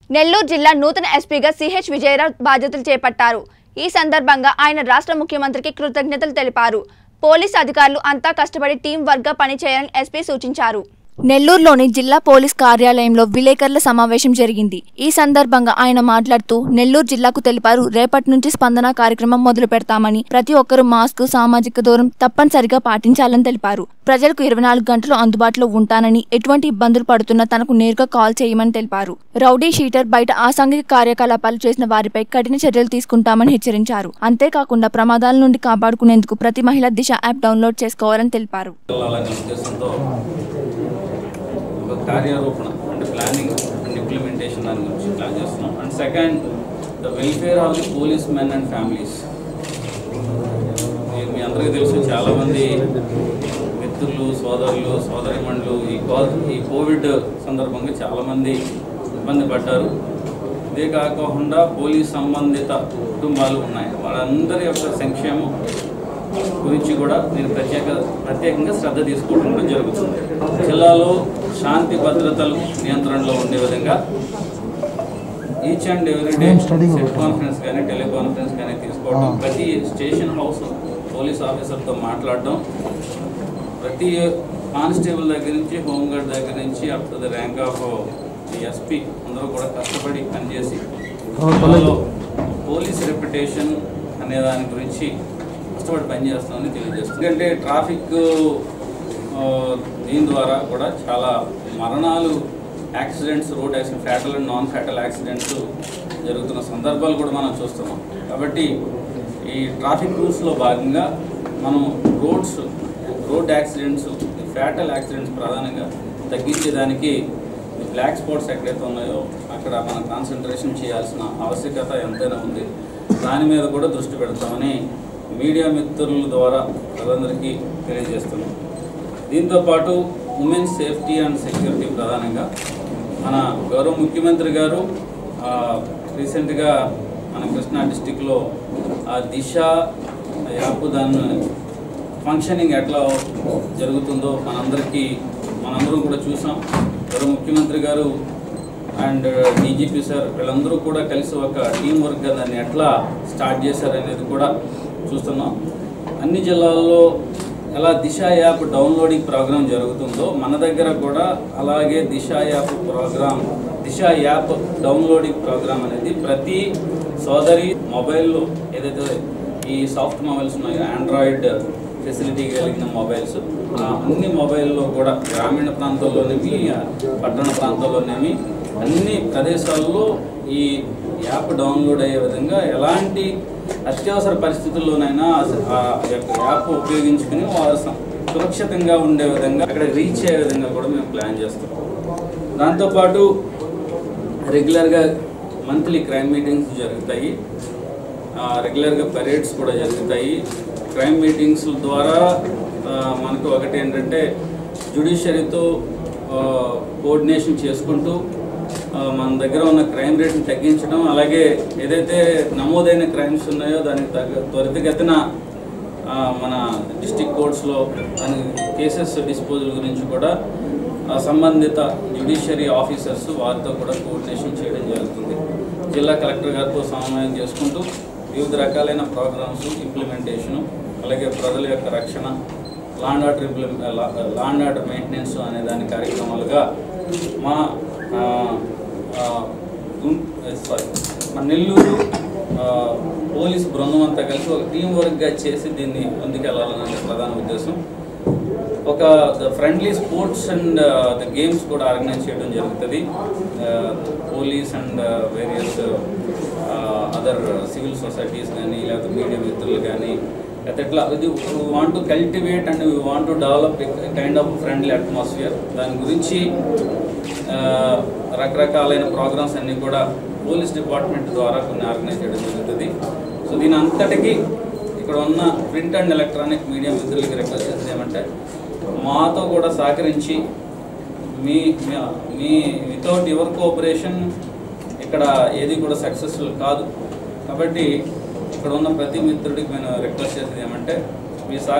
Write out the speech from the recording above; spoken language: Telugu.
నెల్లూరు జిల్లా నూతన ఎస్పీగా సిహెచ్ విజయరావు బాధ్యతలు చేపట్టారు ఈ సందర్భంగా ఆయన రాష్ట్ర ముఖ్యమంత్రికి కృతజ్ఞతలు తెలిపారు పోలీస్ అధికారులు అంతా కష్టపడి టీం వర్క్గా పనిచేయాలని ఎస్పీ సూచించారు నెల్లూరులోని జిల్లా పోలీస్ కార్యాలయంలో విలేకరుల సమావేశం జరిగింది ఈ సందర్భంగా ఆయన మాట్లాడుతూ నెల్లూరు జిల్లాకు తెలిపారు రేపటి నుంచి స్పందన కార్యక్రమం మొదలు పెడతామని ప్రతి ఒక్కరూ మాస్క్ సామాజిక దూరం తప్పనిసరిగా పాటించాలని తెలిపారు ప్రజలకు ఇరవై నాలుగు గంటలు అందుబాటులో ఉంటానని ఎటువంటి ఇబ్బందులు పడుతున్నా తనకు నేరుగా కాల్ చేయమని తెలిపారు రౌడీ షీటర్ బయట అసాంఘిక కార్యకలాపాలు చేసిన వారిపై కఠిన చర్యలు తీసుకుంటామని హెచ్చరించారు అంతేకాకుండా ప్రమాదాల నుండి కాపాడుకునేందుకు ప్రతి మహిళ దిశ యాప్ డౌన్లోడ్ చేసుకోవాలని తెలిపారు వెళ్ళాలనే ఉద్దేశంతో ఒక కార్యారూపణ అంటే ప్లానింగ్ అండ్ ఇంప్లిమెంటేషన్ దాని గురించి ప్లాన్ చేస్తున్నాం and second the welfare of the policemen and families మీ అందరికీ తెలుసు చాలామంది మిత్రులు సోదరులు సోదరిమణులు ఈ కో ఈ కోవిడ్ సందర్భంగా చాలామంది ఇబ్బంది పడ్డారు ఇదే కాకుండా పోలీస్ సంబంధిత కుటుంబాలు ఉన్నాయి వాళ్ళందరి యొక్క సంక్షేమం గురించి కూడా నేను ప్రత్యేక ప్రత్యేకంగా శ్రద్ధ తీసుకోవడం కూడా జరుగుతుంది జిల్లాలో శాంతి భద్రతలు నియంత్రణలో ఉండే విధంగా each and every day set conference కానీ టెలికాన్ఫరెన్స్ కానీ తీసుకోవడం ప్రతి స్టేషన్ హౌస్ పోలీస్ ఆఫీసర్తో మాట్లాడడం ప్రతి కానిస్టేబుల్ దగ్గర నుంచి హోంగార్డ్ దగ్గర నుంచి up to the rank of SP అందరూ కూడా కష్టపడి పనిచేసి జిల్లాలో పోలీస్ రెప్యుటేషన్ అనే దాని గురించి కష్టపడి పనిచేస్తామని తెలియజేస్తుంది ఎందుకంటే ట్రాఫిక్ ఆ, దీని ద్వారా కూడా చాలా మరణాలు accidents road accident fatal and non fatal accidents జరుగుతున్న సందర్భాలు కూడా మనం చూస్తున్నాం కాబట్టి ఈ ట్రాఫిక్ రూల్స్లో భాగంగా మనం roads road accidents fatal accidents ప్రధానంగా తగ్గించేదానికి ఈ బ్లాక్ స్పాట్స్ ఎక్కడైతే ఉన్నాయో అక్కడ మనం కాన్సన్ట్రేషన్ చేయాల్సిన ఆవశ్యకత ఎంతైనా ఉంది దాని మీద కూడా దృష్టి పెడతామని మీడియా మిత్రుల ద్వారా ప్రజలందరికీ తెలియజేస్తున్నాం దీంతోపాటు ఉమెన్ సేఫ్టీ అండ్ సెక్యూరిటీ ప్రధానంగా మన గౌరవ ముఖ్యమంత్రి గారు ఆ, రీసెంట్గా మన కృష్ణా డిస్టిక్లో ఆ దిశ యాప్ దాని ఫంక్షనింగ్ ఎట్లా జరుగుతుందో మనందరికీ మనందరం కూడా చూసాం గౌరవ ముఖ్యమంత్రి గారు అండ్ డీజీపీ సార్ వీళ్ళందరూ కూడా కలిసి ఒక టీం వర్క్గా దాన్ని ఎట్లా స్టార్ట్ చేశారనేది కూడా చూస్తున్నాం అన్ని జిల్లాల్లో ఎలా దిశ యాప్ డౌన్లోడింగ్ ప్రోగ్రామ్ జరుగుతుందో మన దగ్గర కూడా అలాగే Disha app program Disha app downloading program అనేది ప్రతి సోదరి మొబైల్లో ఏదైతే ఈ సాఫ్ట్ మొబైల్స్ ఉన్నాయో ఆండ్రాయిడ్ ఫెసిలిటీ కలిగిన మొబైల్స్ ఆ అన్ని మొబైల్లో కూడా గ్రామీణ ప్రాంతాల్లోనేమి ఆ పట్టణ ప్రాంతాల్లోనేమి అన్ని ప్రదేశాల్లో ఈ యాప్ డౌన్లోడ్ అయ్యే విధంగా ఎలాంటి అత్యవసర పరిస్థితుల్లోనైనా ఆ- ఆ యొక్క యాప్ ఉపయోగించుకుని వారు సం- సురక్షితంగా ఉండే విధంగా అక్కడ రీచ్ అయ్యే విధంగా కూడా మేము ప్లాన్ చేస్తాం దాంతోపాటు రెగ్యులర్గా మంత్లీ క్రైమ్ మీటింగ్స్ జరుగుతాయి ఆ, రెగ్యులర్గా పరేడ్స్ కూడా జరుగుతాయి క్రైమ్ మీటింగ్స్ ద్వారా ఆ, మనకు ఒకటి ఏంటంటే జ్యుడిషియరీతో కోఆర్డినేషన్ చేసుకుంటూ ఆ, మన దగ్గర ఉన్న క్రైమ్ రేట్ని తగ్గించడం అలాగే ఏదైతే నమోదైన క్రైమ్స్ ఉన్నాయో దానికి తగ్గ త్వరితగతిన ఆ, మన డిస్టిక్ కోర్ట్స్లో దాని కేసెస్ డిస్పోజల్ గురించి కూడా ఆ, సంబంధిత జ్యుడిషియరీ ఆఫీసర్స్ వారితో కూడా కోఆర్డినేషన్ చేయడం జరుగుతుంది జిల్లా కలెక్టర్ గారితో సమన్వయం చేసుకుంటూ వివిధ రకాలైన ప్రోగ్రామ్స్ ఇంప్లిమెంటేషను అలాగే ప్రజల యొక్క రక్షణ లాండ్ ఆర్డర్ ఇంప్లిమె లాండ్ ఆర్డర్ మెయింటెనెన్స్ అనే దాని కార్యక్రమాలుగా మా ఆ, ఆ, గుం- సారీ మన నెల్లూరు ఆ, పోలీస్ బృందం అంతా కలిసి ఒక టీం వర్క్గా చేసి దీన్ని ముందుకెళ్లాలనే ప్రధాన ఉద్దేశం ఒక friendly sports and the games కూడా ఆర్గనైజ్ చేయడం జరుగుతుంది police and various other civil societies కానీ లేకపోతే మీడియా మిత్రులు కానీ లేకపోతే ఎట్లా ఇది want to cultivate and we want to develop kind of friendly atmosphere దాని గురించి ఆ, రకరకాలైన ప్రోగ్రామ్స్ అన్నీ కూడా పోలీస్ డిపార్ట్మెంట్ ద్వారా కొన్ని ఆర్గనైజ్ చేయడం జరుగుతుంది సో దీని అంతటికీ ఇక్కడ ఉన్న ప్రింట్ అండ్ ఎలక్ట్రానిక్ మీడియా మిత్రులకి రిక్వెస్ట్ చేసేది ఏమంటే మాతో కూడా సహకరించి మీ మీ- మీ వితౌట్ యువర్ కోఆపరేషన్ ఇక్కడ ఏది కూడా సక్సెస్ఫుల్ కాదు కాబట్టి ఇక్కడ ఉన్న ప్రతి మిత్రుడికి నేను రిక్వెస్ట్ చేసేది ఏమంటే మీ సహ